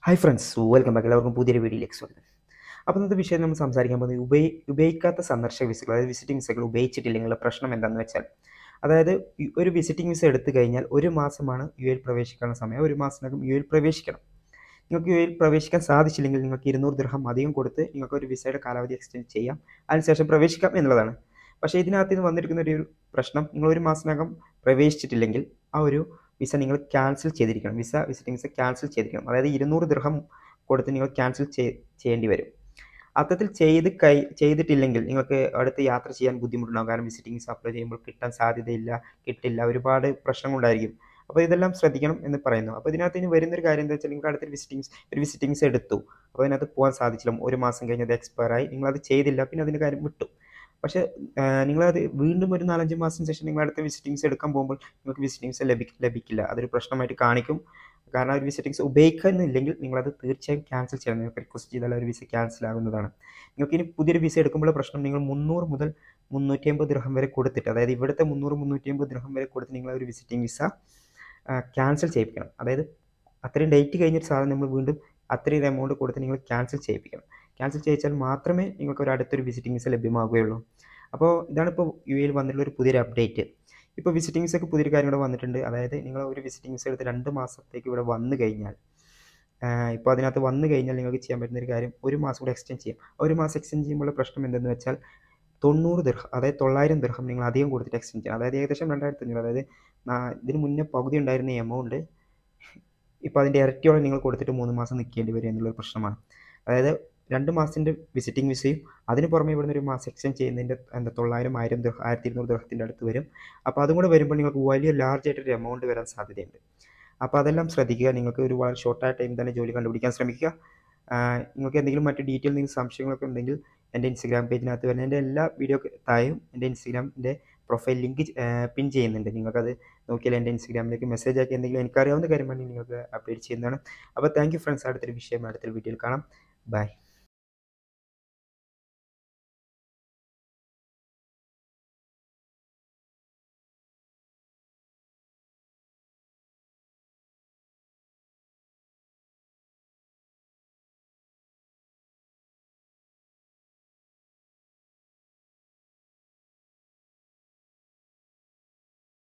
hi friends welcome back എല്ലാവർക്കും പുതിയൊരു വീഡിയോയിലേക്ക് സ്വാഗതം അപ്പോൾ ഇന്നത്തെ വിഷയം നമ്മൾ സംസാരിക്കാൻ പോകുന്നത് ഉപയോഗി ഉപയോഗിക്കാത്ത സന്ദർശക വിസകൾ അതായത് വിസിറ്റിംഗ് വിസകൾ ഉപയോഗിച്ചിട്ടില്ലെങ്കിലുള്ള പ്രശ്നം എന്താണെന്ന് വെച്ചാൽ അതായത് ഈ ഒരു വിസിറ്റിംഗ് വിസ എടുത്തു കഴിഞ്ഞാൽ ഒരു മാസമാണ് യു എയിൽ പ്രവേശിക്കാനുള്ള സമയം ഒരു മാസത്തിനകം യു എയിൽ പ്രവേശിക്കണം നിങ്ങൾക്ക് യു എയിൽ പ്രവേശിക്കാൻ സാധിച്ചില്ലെങ്കിൽ നിങ്ങൾക്ക് ഇരുന്നൂറ് ദിർഹം അധികം കൊടുത്ത് നിങ്ങൾക്ക് ഒരു വിസയുടെ കാലാവധി എക്സ്റ്റെൻഡ് ചെയ്യാം അതിനുശേഷം പ്രവേശിക്കാം എന്നുള്ളതാണ് പക്ഷേ ഇതിനകത്ത് നിന്ന് വന്നിരിക്കുന്ന ഒരു പ്രശ്നം നിങ്ങൾ ഒരു മാസത്തിനകം പ്രവേശിച്ചിട്ടില്ലെങ്കിൽ ആ ഒരു വിസ നിങ്ങൾ ക്യാൻസൽ ചെയ്തിരിക്കണം വിസ വിസിറ്റിംഗ് വിസ ക്യാൻസൽ ചെയ്തിരിക്കണം അതായത് ഇരുന്നൂറ് ദിർഹം കൊടുത്ത് നിങ്ങൾ ക്യാൻസൽ ചെയ്യേണ്ടി വരും അത്തരത്തിൽ ചെയ്ത് കൈ ചെയ്തിട്ടില്ലെങ്കിൽ നിങ്ങൾക്ക് അടുത്ത് യാത്ര ചെയ്യാൻ ബുദ്ധിമുട്ടുണ്ടാകും കാരണം വിസിറ്റിംഗ് വിസ അപ്ലൈ ചെയ്യുമ്പോൾ കിട്ടാൻ സാധ്യതയില്ല കിട്ടില്ല ഒരുപാട് പ്രശ്നങ്ങളുണ്ടായിരിക്കും അപ്പോൾ ഇതെല്ലാം ശ്രദ്ധിക്കണം എന്ന് പറയുന്നു അപ്പോൾ ഇതിനകത്ത് ഇനി വരുന്നൊരു കാര്യം എന്താ വെച്ചാൽ നിങ്ങൾ അടുത്തൊരു വിസിറ്റിംഗ് ഒരു വിസിറ്റിംഗ്സ് എടുത്തു അപ്പോൾ അതിനകത്ത് പോകാൻ സാധിച്ചില്ല ഒരു മാസം കഴിഞ്ഞ് അത് എക്സ്പയർ ആയി നിങ്ങളത് ചെയ്തില്ല പിന്നെ അതിൻ്റെ കാര്യം വിട്ടു പക്ഷേ നിങ്ങളത് വീണ്ടും ഒരു നാലഞ്ച് മാസം ശേഷം നിങ്ങൾ അടുത്ത വിസിറ്റിംഗ്സ് എടുക്കാൻ പോകുമ്പോൾ നിങ്ങൾക്ക് വിസിറ്റിംഗ്സ് ലഭി ലഭിക്കില്ല അതൊരു പ്രശ്നമായിട്ട് കാണിക്കും കാരണം ഒരു വിസിറ്റിംഗ്സ് ഉപയോഗിക്കുന്നില്ലെങ്കിൽ നിങ്ങളത് തീർച്ചയായും ക്യാൻസൽ ചെയ്യണം നിങ്ങൾക്ക് റിക്വസ്റ്റ് ചെയ്താൽ ഒരു വിസ ക്യാൻസൽ ആകുന്നതാണ് നിങ്ങൾക്ക് ഇനി പുതിയൊരു വിസ എടുക്കുമ്പോൾ പ്രശ്നം നിങ്ങൾ മുന്നൂറ് മുതൽ മുന്നൂറ്റി അമ്പത് ദൃഹം വരെ കൊടുത്തിട്ട് അതായത് ഇവിടുത്തെ മുന്നൂറ് മുന്നൂറ്റി അമ്പത് ദൃഹം വരെ കൊടുത്ത് നിങ്ങൾ ഒരു വിസിറ്റിംഗ് വിസ ക്യാൻസൽ ചെയ്യിപ്പിക്കണം അതായത് അത്രയും ഡേറ്റ് കഴിഞ്ഞൊരു സാധനം നമ്മൾ വീണ്ടും അത്രയും എമൗണ്ട് കൊടുത്ത് നിങ്ങൾ ക്യാൻസൽ ചെയ്യിപ്പിക്കണം ക്യാൻസൽ ചെയ്യിച്ചാൽ മാത്രമേ നിങ്ങൾക്ക് ഒരു അടുത്തൊരു വിസിറ്റിംഗ് വിസ ലഭ്യമാകുകയുള്ളൂ അപ്പോൾ ഇതാണ് ഇപ്പോൾ യു എയിൽ വന്നിട്ടുള്ള ഒരു പുതിയൊരു അപ്ഡേറ്റ് ഇപ്പോൾ വിസിറ്റിംഗ് വിസയ്ക്ക് പുതിയൊരു കാര്യം കൂടെ വന്നിട്ടുണ്ട് അതായത് നിങ്ങൾ ഒരു വിസിറ്റിംഗ് വിസ എടുത്ത് രണ്ട് മാസത്തേക്ക് ഇവിടെ വന്നു കഴിഞ്ഞാൽ ഇപ്പോൾ അതിനകത്ത് വന്നു കഴിഞ്ഞാൽ നിങ്ങൾക്ക് ചെയ്യാൻ പറ്റുന്ന ഒരു കാര്യം ഒരു മാസം കൂടെ എക്സ്റ്റെൻഡ് ചെയ്യും ഒരു മാസം എക്സ്റ്റെൻഡ് ചെയ്യുമ്പോൾ പ്രശ്നം എന്തെന്ന് വെച്ചാൽ തൊണ്ണൂറ് ദിർഹം അതായത് തൊള്ളായിരം ദിർഹം നിങ്ങൾ അധികം കൊടുത്തിട്ട് എക്സ്റ്റെൻഡ് ചെയ്യണം അതായത് ഏകദേശം രണ്ടായിരത്തി അഞ്ഞൂറ് അതായത് ഇതിന് മുന്നേ പകുതി ഉണ്ടായിരുന്ന എമൗണ്ട് ഇപ്പോൾ അതിൻ്റെ ഇരട്ടിയോളം നിങ്ങൾ കൊടുത്തിട്ട് മൂന്ന് മാസം നിൽക്കേണ്ടി വരും എന്നുള്ളൊരു പ്രശ്നമാണ് അതായത് രണ്ട് മാസത്തിൻ്റെ വിസിറ്റിംഗ് വിസയും അതിന് പുറമെ ഇവിടുന്ന് ഒരു മാസം എക്സ്റ്റെൻഡ് ചെയ്യുന്നതിൻ്റെ എന്താ തൊള്ളായിരം ആയിരം ദൃഹ ആയിരത്തി ഇരുന്നൂറ് ദൃഹത്തിൻ്റെ അടുത്ത് വരും അപ്പോൾ അതും കൂടെ വരുമ്പോൾ നിങ്ങൾക്ക് വലിയ ലാർജ് ആയിട്ടൊരു എമൗണ്ട് വരാൻ സാധ്യതയുണ്ട് അപ്പോൾ അതെല്ലാം ശ്രദ്ധിക്കുക നിങ്ങൾക്ക് ഒരു വളരെ ഷോർട്ടായ ടൈം തന്നെ ജോലി കണ്ടുപിടിക്കാൻ ശ്രമിക്കുക നിങ്ങൾക്ക് എന്തെങ്കിലും മറ്റ് ഡീറ്റെയിൽ നിങ്ങൾ സംശയങ്ങളൊക്കെ ഉണ്ടെങ്കിൽ എൻ്റെ ഇൻസ്റ്റഗ്രാം പേജിനകത്ത് വരുന്ന എൻ്റെ എല്ലാ വീഡിയോ തായും എൻ്റെ ഇൻസ്റ്റഗ്രാമിൻ്റെ പ്രൊഫൈൽ ലിങ്ക് പിൻ ചെയ്യുന്നുണ്ട് നിങ്ങൾക്കത് നോക്കിയാൽ എൻ്റെ ഇൻസ്റ്റഗ്രാമിലേക്ക് മെസ്സേജ് ആക്കി എന്തെങ്കിലും എനിക്കറിയാവുന്ന കാര്യമാണെങ്കിൽ നിങ്ങൾക്ക് അപ്ഡേറ്റ് ചെയ്യുന്നതാണ് അപ്പോൾ താങ്ക് യു ഫ്രണ്ട്സ് അടുത്തൊരു വിഷയം അടുത്തൊരു വീഡിയോയിൽ കാണാം ബൈ